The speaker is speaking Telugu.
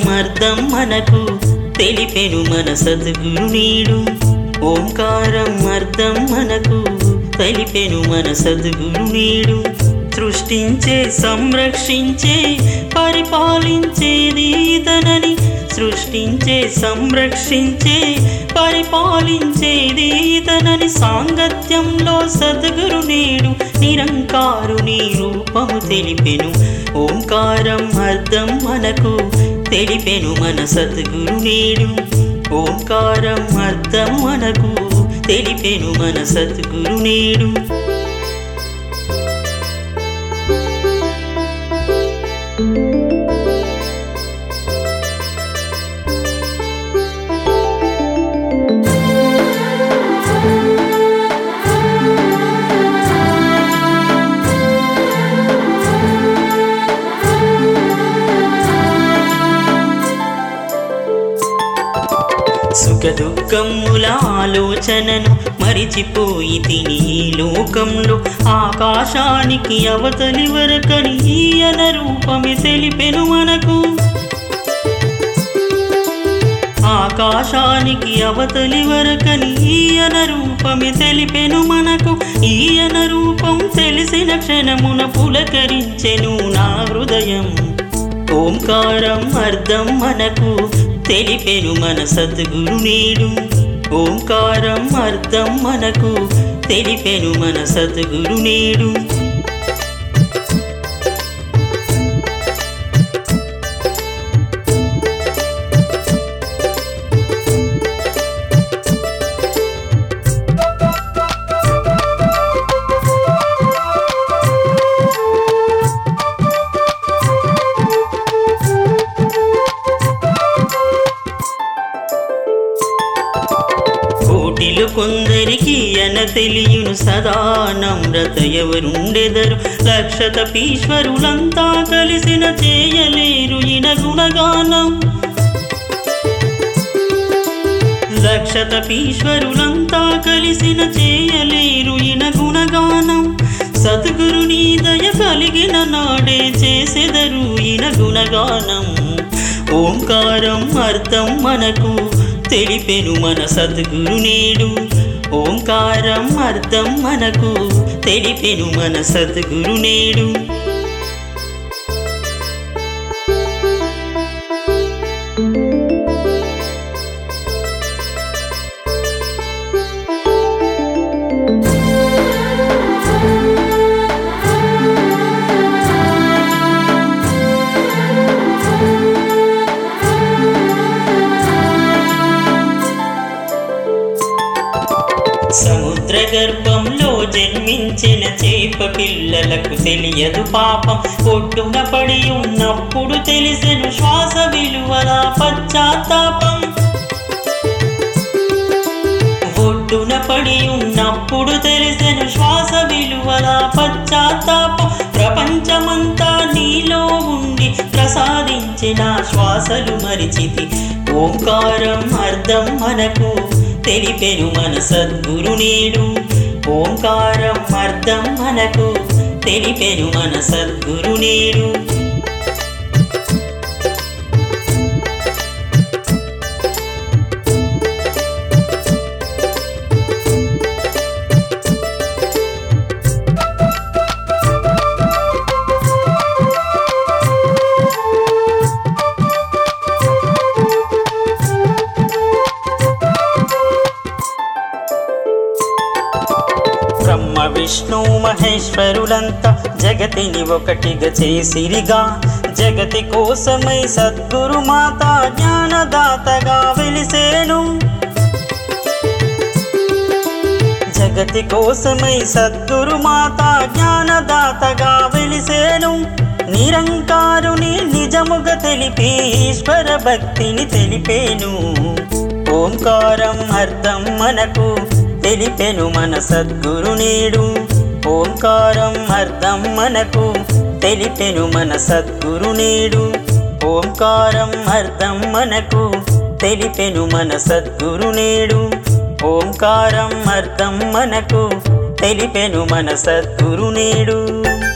అర్థం మనకు తెలిపెను మన సద్గురు నీడు ఓంకారం అర్థం మనకు తెలిపెను మన సద్గురు నీడు సృష్టించే సంరక్షించే పరిపాలించేది ఇతనని సృష్టించే సంరక్షించే పరిపాలించేది ఇతనని సాంగత్యంలో సద్గురు నేడు నిరంకారుని రూపము తెలిపెను ఓంకారం అర్థం మనకు తెలిపెను మన సద్గురు నేడు ఓంకారం అర్థం మనకు తెలిపెను మన సద్గురు నేడు సుఖ దుఃఖముల ఆలోచనను మరిచిపోయి తిని ఈ లోకంలో ఆకాశానికి అవతలి వరకని ఈయన రూపమే తెలిపెను మనకు ఆకాశానికి అవతలి వరకని ఈయన రూపమే తెలిపెను మనకు ఈయన రూపం తెలిసిన క్షణమున పులకరించెను నా హృదయం ఓంకారం అర్థం మనకు తెలిపెను మన సద్గురు నీడు ఓంకారం అర్థం మనకు తెలిపెను మన సద్గురు నీడు కోటిలు కొందరికి ఎన తెలియను సదా నమ్రత ఎవరుండెదరు లక్షత పీశ్వరులంతా కలిసిన చేయలేరు ఇన గుణగానం లక్షత పీశ్వరులంతా కలిసిన చేయలేరు ఇన గుణగానం సద్గురుని దయ కలిగిన నాడే చేసెదరు ఇన గుణగానం ఓంకారం అర్థం మనకు తెలిపెను మన సద్గురు నేడు ఓంకారం అర్థం మనకు తెలిపెను మన సద్గురు నేడు సముద్ర గర్భంలో జన్మించిన చేప పిల్లలకు తెలియదు పాపం ఒడ్డున పడి ఉన్నప్పుడు తెలిసెను శ్వాస విలువల పశ్చాత్తాపం ఒడ్డున పడి ఉన్నప్పుడు తెలిసెను శ్వాస విలువల పశ్చాత్తాపం ప్రపంచమంతా నీలో ఉండి ప్రసాదించిన శ్వాసలు మరిచితి ఓంకారం అర్థం మనకు తెలిపెను మన సద్గురు నేడు ఓంకారం అర్థం మనకు తెలిపెను మన సద్గురు నేడు బ్రహ్మ విష్ణు మహేశ్వరులంతా జగతిని ఒకటిగా చేసిరిగా జగతి కోసమై సద్గురు మాత జ్ఞానదాతగా వెలిసేను జగతి కోసమై సద్గురు మాత జ్ఞానదాతగా వెలిసేను నిరంకారుని నిజముగా తెలిపి ఈశ్వర భక్తిని తెలిపేను ఓంకారం అర్థం మనకు తెలిపెను మన సద్గురు నేడు ఓంకారం అర్థం మనకు తెలిపెను మన సద్గురు నేడు ఓంకారం అర్థం మనకు తెలిపెను మన సద్గురు నేడు ఓంకారం అర్థం మనకు తెలిపెను మన సద్గురు నేడు